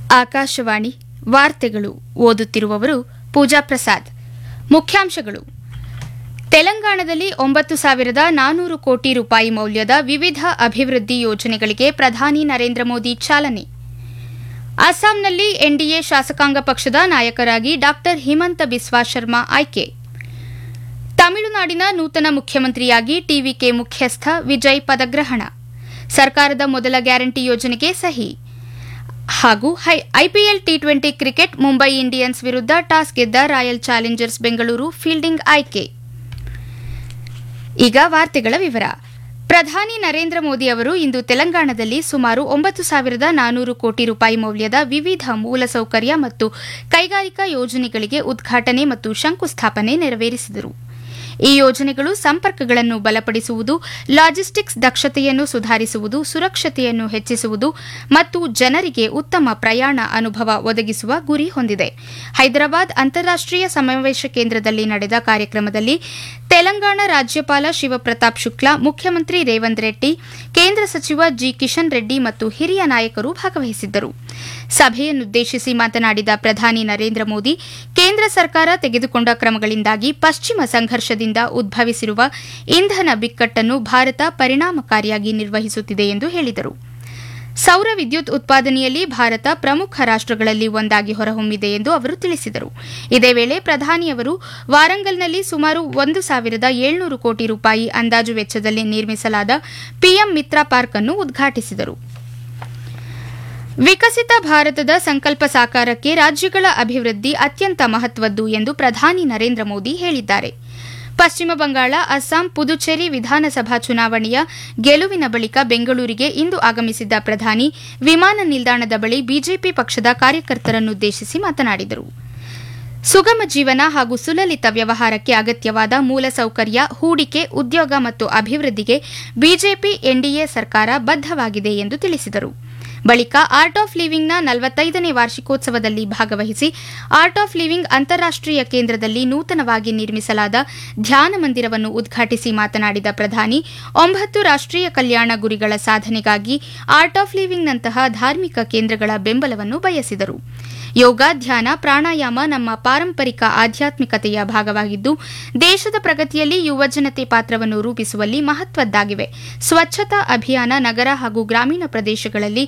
ಆಕಾಶವಾಣಿ ವಾರ್ತೆಗಳು ಓದುತ್ತಿರುವವರು ಪೂಜಾ ಪ್ರಸಾದ್ ಮುಖ್ಯಾಂಶಗಳು ತೆಲಂಗಾಣದಲ್ಲಿ ಒಂಬತ್ತು ಸಾವಿರದ ನಾನೂರು ಕೋಟಿ ರೂಪಾಯಿ ಮೌಲ್ಯದ ವಿವಿಧ ಅಭಿವೃದ್ಧಿ ಯೋಜನೆಗಳಿಗೆ ಪ್ರಧಾನಿ ನರೇಂದ್ರ ಮೋದಿ ಚಾಲನೆ ಅಸ್ಸಾಂನಲ್ಲಿ ಎನ್ಡಿಎ ಶಾಸಕಾಂಗ ಪಕ್ಷದ ನಾಯಕರಾಗಿ ಡಾ ಹಿಮಂತ ಬಿಸ್ವಾ ಶರ್ಮಾ ಆಯ್ಕೆ ತಮಿಳುನಾಡಿನ ನೂತನ ಮುಖ್ಯಮಂತ್ರಿಯಾಗಿ ಟಿವಿಕೆ ಮುಖ್ಯಸ್ಥ ವಿಜಯ್ ಪದಗ್ರಹಣ ಸರ್ಕಾರದ ಮೊದಲ ಗ್ಯಾರಂಟಿ ಯೋಜನೆಗೆ ಸಹಿ ಹಾಗೂ IPL T twenty cricket Mumbai Indians ವಿರುದ್ಧ ಟಾಸ್ ಗೆದ್ದ ರಾಯಲ್ ಚಾಲೆಂಜರ್ಸ್ ಬೆಂಗಳೂರು ಫೀಲ್ಡಿಂಗ್ ಆಯ್ಕೆ ಈಗ ವಾರ್ತೆಗಳ ವಿವರ ಪ್ರಧಾನಿ ನರೇಂದ್ರ ಮೋದಿ ಅವರು ಇಂದು ತೆಲಂಗಾಣದಲ್ಲಿ ಸುಮಾರು ಒಂಬತ್ತು ಸಾವಿರದ ನಾನೂರು ಕೋಟಿ ರೂಪಾಯಿ ಮೌಲ್ಯದ ವಿವಿಧ ಮೂಲಸೌಕರ್ಯ ಮತ್ತು ಕೈಗಾರಿಕಾ ಯೋಜನೆಗಳಿಗೆ ಉದ್ಘಾಟನೆ ಮತ್ತು ಶಂಕುಸ್ಥಾಪನೆ ನೆರವೇರಿಸಿದರು ಈ ಯೋಜನೆಗಳು ಸಂಪರ್ಕಗಳನ್ನು ಬಲಪಡಿಸುವುದು ಲಾಜಿಸ್ಟಿಕ್ಸ್ ದಕ್ಷತೆಯನ್ನು ಸುಧಾರಿಸುವುದು ಸುರಕ್ಷತೆಯನ್ನು ಹೆಚ್ಚಿಸುವುದು ಮತ್ತು ಜನರಿಗೆ ಉತ್ತಮ ಪ್ರಯಾಣ ಅನುಭವ ಒದಗಿಸುವ ಗುರಿ ಹೊಂದಿದೆ ಹೈದರಾಬಾದ್ ಅಂತಾರಾಷ್ಟೀಯ ಸಮಾವೇಶ ಕೇಂದ್ರದಲ್ಲಿ ನಡೆದ ಕಾರ್ಯಕ್ರಮದಲ್ಲಿ ತೆಲಂಗಾಣ ರಾಜ್ಯಪಾಲ ಶಿವಪ್ರತಾಪ್ ಶುಕ್ಲಾ ಮುಖ್ಯಮಂತ್ರಿ ರೇವಂತ್ ರೆಡ್ಡಿ ಕೇಂದ್ರ ಸಚಿವ ಜಿ ಕಿಶನ್ ರೆಡ್ಡಿ ಮತ್ತು ಹಿರಿಯ ನಾಯಕರು ಭಾಗವಹಿಸಿದ್ದರು ಸಭೆಯನ್ನುದ್ದೇಶಿಸಿ ಮಾತನಾಡಿದ ಪ್ರಧಾನಿ ನರೇಂದ್ರ ಮೋದಿ ಕೇಂದ್ರ ಸರ್ಕಾರ ತೆಗೆದುಕೊಂಡ ಕ್ರಮಗಳಿಂದಾಗಿ ಪಶ್ಚಿಮ ಸಂಘರ್ಷದಿಂದ ಉದ್ಭವಿಸಿರುವ ಇಂಧನ ಬಿಕ್ಕಟ್ಟನ್ನು ಭಾರತ ಪರಿಣಾಮಕಾರಿಯಾಗಿ ನಿರ್ವಹಿಸುತ್ತಿದೆ ಎಂದು ಹೇಳಿದರು ಸೌರ ವಿದ್ಯುತ್ ಉತ್ಪಾದನೆಯಲ್ಲಿ ಭಾರತ ಪ್ರಮುಖ ರಾಷ್ಟಗಳಲ್ಲಿ ಒಂದಾಗಿ ಹೊರಹೊಮ್ಮಿದೆ ಎಂದು ಅವರು ತಿಳಿಸಿದರು ಇದೇ ವೇಳೆ ಪ್ರಧಾನಿಯವರು ವಾರಂಗಲ್ನಲ್ಲಿ ಸುಮಾರು ಒಂದು ಸಾವಿರದ ಏಳ್ನೂರು ಕೋಟಿ ರೂಪಾಯಿ ಅಂದಾಜು ವೆಚ್ಚದಲ್ಲಿ ನಿರ್ಮಿಸಲಾದ ಪಿಎಂ ಮಿತ್ರ ಪಾರ್ಕ್ ಅನ್ನು ಉದ್ಘಾಟಿಸಿದರು ವಿಕಸಿತ ಭಾರತದ ಸಂಕಲ್ಪ ಸಾಕಾರಕ್ಕೆ ರಾಜ್ಯಗಳ ಅಭಿವೃದ್ಧಿ ಅತ್ಯಂತ ಮಹತ್ವದ್ದು ಎಂದು ಪ್ರಧಾನಿ ನರೇಂದ್ರ ಮೋದಿ ಹೇಳಿದ್ದಾರೆ ಪಶ್ಚಿಮ ಬಂಗಾಳ ಅಸ್ಸಾಂ ಪುದುಚೇರಿ ವಿಧಾನಸಭಾ ಚುನಾವಣೆಯ ಗೆಲುವಿನ ಬಳಿಕ ಬೆಂಗಳೂರಿಗೆ ಇಂದು ಆಗಮಿಸಿದ್ದ ಪ್ರಧಾನಿ ವಿಮಾನ ನಿಲ್ದಾಣದ ಬಳಿ ಬಿಜೆಪಿ ಪಕ್ಷದ ಕಾರ್ಯಕರ್ತರನ್ನುದ್ದೇಶಿಸಿ ಮಾತನಾಡಿದರು ಸುಗಮ ಜೀವನ ಹಾಗೂ ಸುಲಲಿತ ವ್ಯವಹಾರಕ್ಕೆ ಅಗತ್ಯವಾದ ಮೂಲಸೌಕರ್ಯ ಹೂಡಿಕೆ ಉದ್ಯೋಗ ಮತ್ತು ಅಭಿವೃದ್ಧಿಗೆ ಬಿಜೆಪಿ ಎನ್ಡಿಎ ಸರ್ಕಾರ ಬದ್ದವಾಗಿದೆ ಎಂದು ತಿಳಿಸಿದರು ಬಳಿಕ ಆರ್ಟ್ ಆಫ್ ಲಿವಿಂಗ್ನ ನಲವತ್ತೈದನೇ ವಾರ್ಷಿಕೋತ್ಸವದಲ್ಲಿ ಭಾಗವಹಿಸಿ ಆರ್ಟ್ ಆಫ್ ಲಿವಿಂಗ್ ಅಂತಾರಾಷ್ಟೀಯ ಕೇಂದ್ರದಲ್ಲಿ ನೂತನವಾಗಿ ನಿರ್ಮಿಸಲಾದ ಧ್ಯಾನ ಮಂದಿರವನ್ನು ಉದ್ಘಾಟಿಸಿ ಮಾತನಾಡಿದ ಪ್ರಧಾನಿ ಒಂಬತ್ತು ರಾಷ್ಟೀಯ ಕಲ್ಯಾಣ ಗುರಿಗಳ ಸಾಧನೆಗಾಗಿ ಆರ್ಟ್ ಆಫ್ ಲಿವಿಂಗ್ನಂತಹ ಧಾರ್ಮಿಕ ಕೇಂದ್ರಗಳ ಬೆಂಬಲವನ್ನು ಬಯಸಿದರು ಯೋಗ ಧ್ಯಾನ ಪ್ರಾಣಾಯಾಮ ನಮ್ಮ ಪಾರಂಪರಿಕ ಆಧ್ಯಾತ್ಮಿಕತೆಯ ಭಾಗವಾಗಿದ್ದು ದೇಶದ ಪ್ರಗತಿಯಲ್ಲಿ ಯುವಜನತೆ ಪಾತ್ರವನ್ನು ರೂಪಿಸುವಲ್ಲಿ ಮಹತ್ವದ್ದಾಗಿವೆ ಸ್ವಚ್ಛತಾ ಅಭಿಯಾನ ನಗರ ಹಾಗೂ ಗ್ರಾಮೀಣ ಪ್ರದೇಶಗಳಲ್ಲಿ